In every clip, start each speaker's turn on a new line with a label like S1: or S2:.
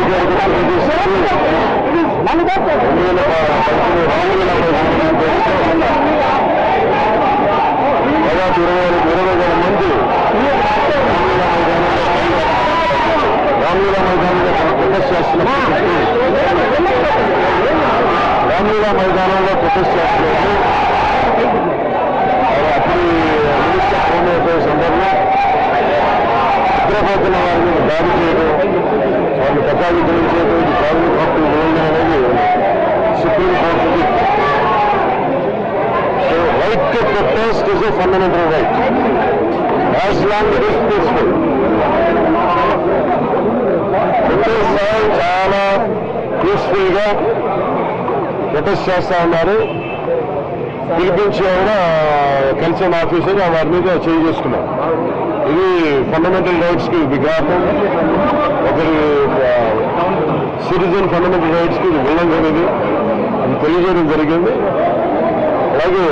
S1: గారు కూడా తెలియజేస్తూ రెండు వేల పద్దెనిమిది రెండు వేల దాదాపు ఇరవై ఇరవై వేల మంది రామ్లీలా మైదానంలో ప్రొటెస్ట్ చేస్తున్నారు రామ్లీలా మైదానంలో ప్రొటెస్ట్ చేస్తున్నారు అప్పుడు మినిస్టర్ హోమ్ అఫైర్స్ అందరిలో నిద్రపోతున్న వారి మీద దాడి చేయడం వాళ్ళు ప్రజావిధులు చేయడం ఇది కార్మిక హక్కులు ఉల్లంఘన అనేది సుప్రీంకోర్టుకి so right to protest is a fundamental right as long it is peaceful protest చాలా పీస్ఫుల్ గా ప్రొటెస్ట్ చేస్తా ఉన్నారు పిలిపించి కూడా కలిసిన ఆఫీసర్ వారి మీద చేయి చేసుకున్నారు ఇది ఫండమెంటల్ రైట్స్ కి విఘాతం ఒకరి సిటిజన్ ఫండమెంటల్ రైట్స్ కి ఉల్లంఘన ఇది అది తెలియజేయడం జరిగింది అలాగే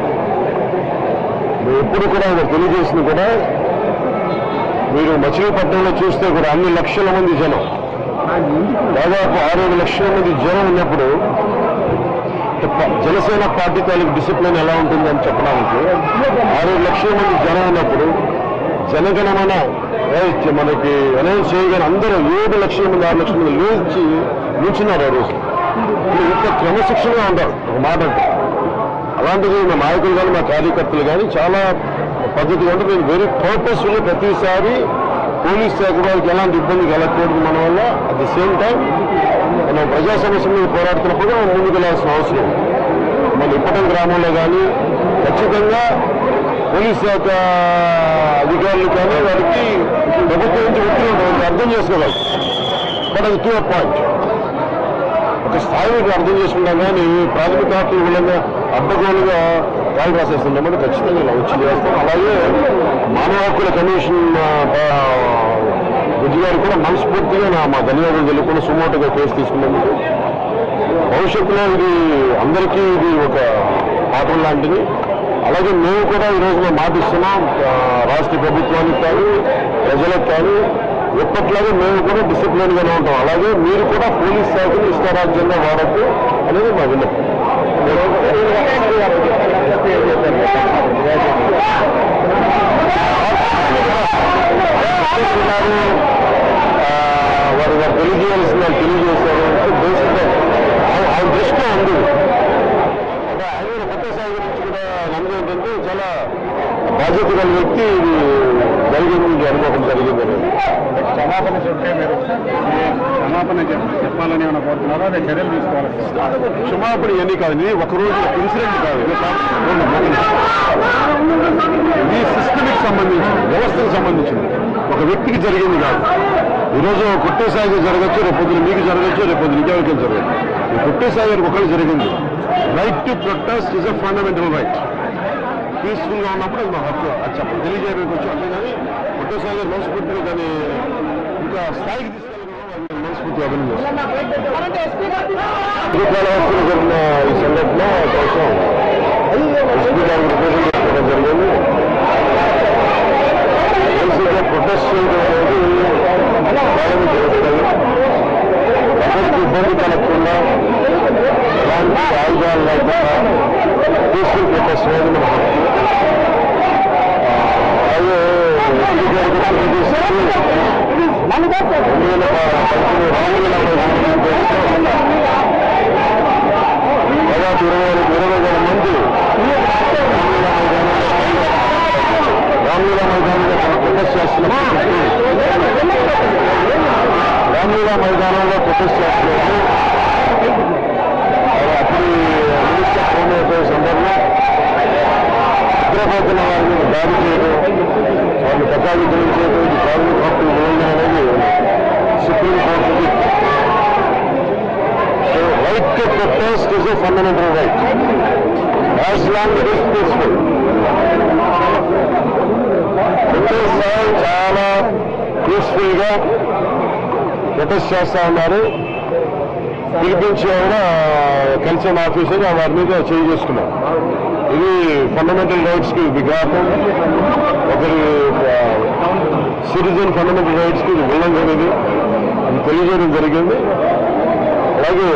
S1: ఎప్పుడు కూడా ఆయన తెలియజేసింది కూడా మీరు మచిలీపట్నంలో చూస్తే కూడా అన్ని లక్షల మంది జనం దాదాపు ఆరేడు లక్షల మంది జనం ఉన్నప్పుడు ప- జనసేన పార్టీ తాలూకు డిసిప్లిన్ ఎలా ఉంటుందని చెప్పడానికి ఆరేడు లక్షల మంది జనం ఉన్నప్పుడు జనగణమన ఏ, మనకి అనౌన్స్ చేయగానే అందరూ ఏడు లక్షల మంది ఆరు లక్షల మంది లేచి నిల్చున్నారు ఆ రోజు వీళ్ళు ఇంత క్రమశిక్షణగా ఉంటారు ఒక మాట అంటే అలాంటిది మా నాయకులు కానీ మా కార్యకర్తలు కానీ చాలా పద్ధతిగా ఉంటే మేము వెరీ పర్పస్ఫుల్ ప్రతిసారి పోలీస్ శాఖ వారికి ఎలాంటి ఇబ్బంది కలగకూడదు మన వల్ల అట్ ది సేమ్ టైం మనం ప్రజా సమస్యల మీద పోరాడుతున్నప్పుడు మనం ముందుకు వెళ్ళాల్సిన అవసరం ఉంది. మన ఇప్పటం గ్రామంలో కానీ ఖచ్చితంగా పోలీస్ శాఖ అధికారులు కానీ వారికి ప్రభుత్వం నుంచి ఒత్తిడి ఉంటుంది అర్థం చేసుకోవాలి బట్ అది టూ పాయింట్ ఒక స్థాయిని అర్థం చేసుకుంటాం కానీ ప్రాథమిక హక్కులు మూలంగా అడ్డగోలుగా కాల్ రాసేస్తున్నామని ఖచ్చితంగా ఇలా వచ్చి చేస్తాం అలాగే మానవ హక్కుల కమిషన్ ఆ, ఆ, బుద్ధి గారు కూడా మనస్ఫూర్తిగా నా మా ధన్యవాదాలు తెలుపుకుని సుమోటోగా కేసు తీసుకున్నందుకు భవిష్యత్తులో ఇది అందరికీ ఇది ఒక పాఠం లాంటిది అలాగే మేము కూడా ఈ రోజున మాటిస్తున్నాం ఆ, రాష్ట్ర ప్రభుత్వానికి కానీ ప్రజలకు కానీ ఎప్పట్లాగే మేము కూడా డిసిప్లిన్ గానే ఉంటాం అలాగే మీరు కూడా పోలీస్ శాఖను ఇష్టారాజ్యంగా వాడద్దు అనేది మా విన్నపం ఉన్నారు. ఆ, వారు వారు తెలియజేయాల్సిన వాళ్ళు తెలియజేశారు బేసిక్గా ఆయన దృష్టిలో ఉంది అంటే ఆయన కొత్తసాయి గురించి కూడా నమ్మకం ఏంటంటే చాలా బాధ్యత గల వ్యక్తి ఇది జరిగింది ఇది అనుకోవడం జరిగింది అనేది
S2: క్షమాపణ చెప్తే మీరు క్షమాపణ చెప్- చెప్పాలని ఏమైనా కోరుతున్నారా అదే చర్యలు తీసుకోవాలి
S1: క్షమాపణ ఇవన్నీ కాదు ఇది ఒక రోజు ఇన్సిడెంట్ కాదు ఇది ఇది సిస్టమిక్ సంబంధించింది వ్యవస్థకు సంబంధించింది ఒక వ్యక్తికి జరిగింది కాదు ఈరోజు కుట్టేసాగి జరగచ్చు రేపు పొద్దున మీకు జరగచ్చు రేపు పొద్దున ఇంకెవరికి జరగచ్చు ఈ కుట్టేసాగి గారికి ఒకళ్ళు జరిగింది right to protest is a fundamental right peaceful గా ఉన్నప్పుడు అది మా హక్కు అది చెప్పడం తెలియజేయడానికి వచ్చి అంటే కానీ కుట్టేసాగి గారు మనస్ఫూర్తిగా దాన్ని ఇంకా స్థాయికి తీసుకెళ్ళడం మనస్ఫూర్తిగా అభినందిస్తాను శ్రీకాళహస్తిలో జరిగిన ఈ సంఘటన కోసం ఎస్పీ గారికి రిప్రజెంట్ చేసుకోవడం జరిగింది బేసిక్గా ప్రొటెస్ట్ చేయడం అనేది వాళ్ళని జరుగుతుంది ప్రజలకు ఇబ్బంది కలగకుండా ఎలాంటి ఆయుధాలు లేకుండా పీస్ఫుల్ ప్రొటెస్ట్ అనేది మన హక్కు ఆ, అలాగే ఎస్పీ గారు కూడా తెలియజేస్తూ రెండు వేల పద్దెనిమిది రెండు వేల దాదాపు ఇరవై ఇరవై వేల మంది రామ్లీలా మైదానంలో ప్రొటెస్ట్ చేస్తున్నారు రామ్లీలా మైదానంలో ప్రొటెస్ట్ చేస్తున్నారు అప్పుడు మినిస్టర్ హోమ్ అఫైర్స్ అందరిలో నిద్రపోతున్న వారి మీద దాడి చేయడం వాళ్ళు ప్రజావిధులు చేయడం ఇది కార్మిక హక్కులు ఉల్లంఘన అనేది సుప్రీంకోర్టుకి so right to protest is a fundamental right as long it is peaceful protest చాలా పీస్ఫుల్ గా ప్రొటెస్ట్ చేస్తా ఉన్నారు పిలిపించి కూడా కలిసిన ఆఫీసర్ వారి మీద చేయి చేసుకున్నారు ఇది ఫండమెంటల్ రైట్స్ కి విఘాతం ఒకరి సిటిజన్ ఫండమెంటల్ రైట్స్ కి ఉల్లంఘన ఇది అది తెలియజేయడం జరిగింది అలాగే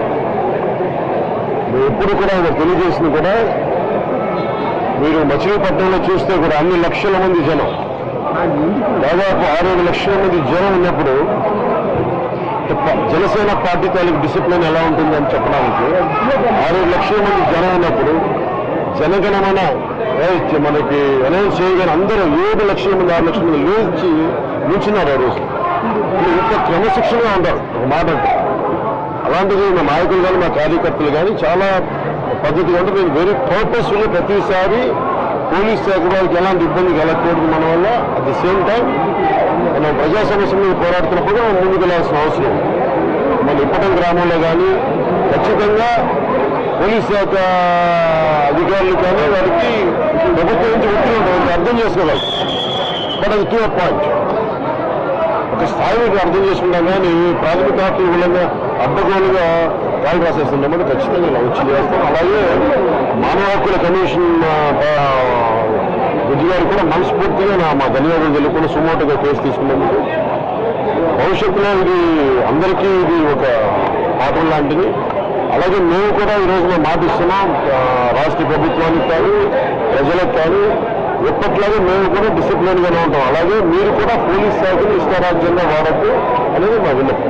S1: మేము ఎప్పుడు కూడా ఇది తెలియజేసింది కూడా మీరు మచిలీపట్నంలో చూస్తే కూడా అన్ని లక్షల మంది జనం దాదాపు ఆరేడు లక్షల మంది జనం ఉన్నప్పుడు ప- జనసేన పార్టీ తాలూకు డిసిప్లిన్ ఎలా ఉంటుందని చెప్పడానికి ఆరేడు లక్షల మంది జనం ఉన్నప్పుడు జనగణమన ఏ, మనకి అనౌన్స్ చేయగానే అందరూ ఏడు లక్షల మంది ఆరు లక్షల మంది లేచి నిల్చున్నారు ఆ రోజు వీళ్ళు ఇంత క్రమశిక్షణగా ఉంటారు ఒక మాట అంటే. అలాంటిది మా నాయకులు కానీ మా కార్యకర్తలు కానీ చాలా పద్ధతిగా ఉంటే మేము వెరీ పర్పస్ఫుల్ ప్రతిసారి పోలీస్ శాఖ వాళ్ళకి ఎలాంటి ఇబ్బంది కలగకూడదు మన వల్ల అట్ ది సేమ్ టైం మనం ప్రజా సమస్యల మీద పోరాడుతున్నప్పుడు మనం ముందుకు వెళ్ళాల్సిన అవసరం ఉంది. మన ఇప్పటం గ్రామంలో కానీ ఖచ్చితంగా పోలీస్ శాఖ అధికారులు కానీ వారికి ప్రభుత్వం నుంచి ఒత్తిడి ఉంటుంది అర్థం చేసుకోగలరు బట్ అది టూ పాయింట్ ఒక స్థాయికి అర్థం చేసుకుంటాం కానీ ప్రాథమిక హక్కులు మూలంగా అడ్డగోలుగా కాల్ రాసేస్తున్నామని ఖచ్చితంగా ఇలా వచ్చి చేస్తాం అలాగే మానవ హక్కుల కమిషన్ ఆ, ఆ, బుద్ధి గారు కూడా మనస్ఫూర్తిగా నా మా ధన్యవాదాలు తెలుపుకుని సుమోటుగా కేసు తీసుకున్నందుకు భవిష్యత్తులో ఇది అందరికీ ఇది ఒక పాఠం లాంటిది అలాగే మేము కూడా ఈ రోజున మాటిస్తున్నాం ఆ, రాష్ట్ర ప్రభుత్వానికి కానీ ప్రజలకు కానీ ఎప్పట్లాగే మేము కూడా డిసిప్లిన్ గానే ఉంటాం అలాగే మీరు కూడా పోలీస్ శాఖను ఇష్టారాజ్యంగా వాడద్దు అనేది మా విన్నపం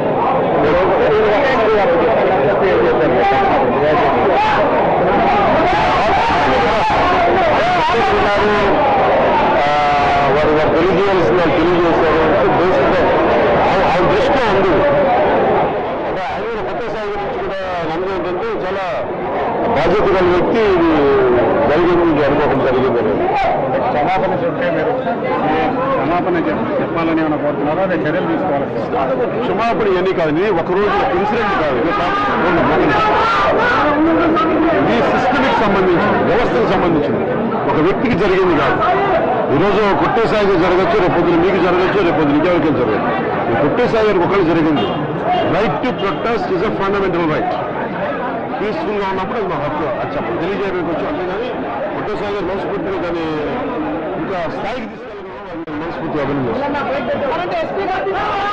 S1: ఉన్నారు. ఆ, వారు వారు తెలియజేయాల్సిన వాళ్ళు తెలియజేశారు బేసిక్గా ఆయన దృష్టిలో ఉంది అంటే ఆయన కూడా కొత్త సాగు గురించి కూడా నమ్మకం ఏంటంటే చాలా బాధ్యత గల వ్యక్తి ఇది జరిగింది ఇది అనుకోవడం జరిగింది అనేది
S2: క్షమాపణ చెప్తే మీరు ఈ క్షమాపణ చెప్- చెప్పాలని ఏమైనా కోరుతున్నారో అదే చర్యలు తీసుకోవాలి
S1: క్షమాపణ ఇవన్నీ కాదు ఇది ఒక రోజు ఇన్సిడెంట్ కాదు ఇది ఒక- ఇది సిస్టమిక్ సంబంధించింది వ్యవస్థకు సంబంధించింది ఒక వ్యక్తికి జరిగింది కాదు ఈరోజు కుట్టేసాగి జరగచ్చు రేపు పొద్దున మీకు జరగచ్చు రేపు పొద్దున ఇంకెవరికైనా జరగచ్చు ఈ కుట్టేసాగి గారికి ఒకళ్ళు జరిగింది right to protest is a fundamental right peaceful గా ఉన్నప్పుడు అది మా హక్కు అది చెప్ప తెలియజేయడానికి వచ్చి అంతే కానీ కుట్టేసాగి గారు మనస్ఫూర్తిగా దాన్ని ఇంకా స్థాయికి తీసుకెళ్ళడం మనస్ఫూర్తిగా అభినందిస్తాను
S3: కరెంట్ ఎస్పీ గారు